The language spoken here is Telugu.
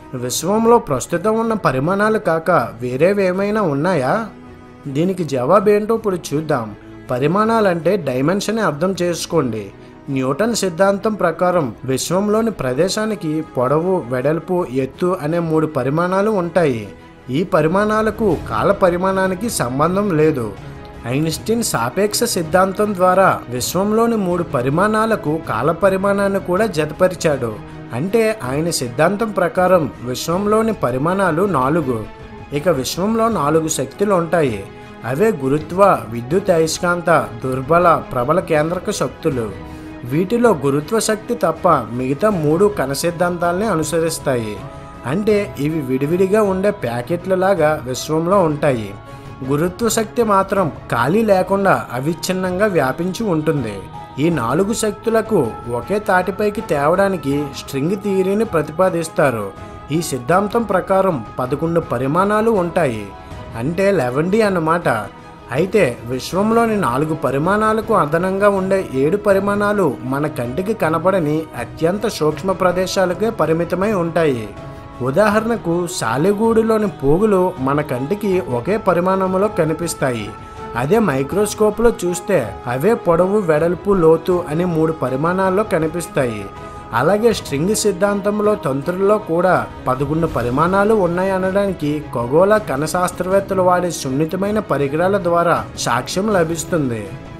విశ్వంలో ప్రస్తుతం ఉన్న పరిమాణాలు కాక వేరేవేమైనా ఉన్నాయా దీనికి జవాబు ఏంటో ఇప్పుడు చూద్దాం పరిమాణాలంటే డైమెన్షన్ అర్థం చేసుకోండి న్యూటన్ సిద్ధాంతం ప్రకారం విశ్వంలోని ప్రదేశానికి పొడవు వెడల్పు ఎత్తు అనే మూడు పరిమాణాలు ఉంటాయి ఈ పరిమాణాలకు కాల పరిమాణానికి సంబంధం లేదు ఐన్స్టీన్ సాపేక్ష సిద్ధాంతం ద్వారా విశ్వంలోని మూడు పరిమాణాలకు కాల పరిమాణాన్ని కూడా జతపరిచాడు అంటే ఆయన సిద్ధాంతం ప్రకారం విశ్వంలోని పరిమాణాలు నాలుగు ఇక విశ్వంలో నాలుగు శక్తులు ఉంటాయి అవే గురుత్వ విద్యుత్ అయస్కాంత దుర్బల ప్రబల కేంద్రక శక్తులు వీటిలో గురుత్వ శక్తి తప్ప మిగతా మూడు కణ సిద్ధాంతాల్ని అనుసరిస్తాయి అంటే ఇవి విడివిడిగా ఉండే ప్యాకెట్లలాగా విశ్వంలో ఉంటాయి గురుత్వ శక్తి మాత్రం ఖాళీ లేకుండా అవిచ్ఛిన్నంగా వ్యాపించి ఉంటుంది ఈ నాలుగు శక్తులకు ఒకే తాటిపైకి తేవడానికి స్ట్రింగ్ థియరీని ప్రతిపాదిస్తారు ఈ సిద్ధాంతం ప్రకారం పదకొండు పరిమాణాలు ఉంటాయి అంటే లెవెన్ డి అన్నమాట అయితే విశ్వంలోని నాలుగు పరిమాణాలకు అదనంగా ఉండే ఏడు పరిమాణాలు మన కంటికి కనపడని అత్యంత సూక్ష్మ ప్రదేశాలకే పరిమితమై ఉంటాయి ఉదాహరణకు సాలెగూడులోని పోగులు మన కంటికి ఒకే పరిమాణంలో కనిపిస్తాయి అదే మైక్రోస్కోప్లో చూస్తే అవే పొడవు వెడల్పు లోతు అనే మూడు పరిమాణాల్లో కనిపిస్తాయి అలాగే స్ట్రింగ్ సిద్ధాంతంలో తంత్రుల్లో కూడా పదకొండు పరిమాణాలు ఉన్నాయనడానికి ఖగోళ కణ శాస్త్రవేత్తలు వాడే సున్నితమైన పరికరాల ద్వారా సాక్ష్యం లభిస్తుంది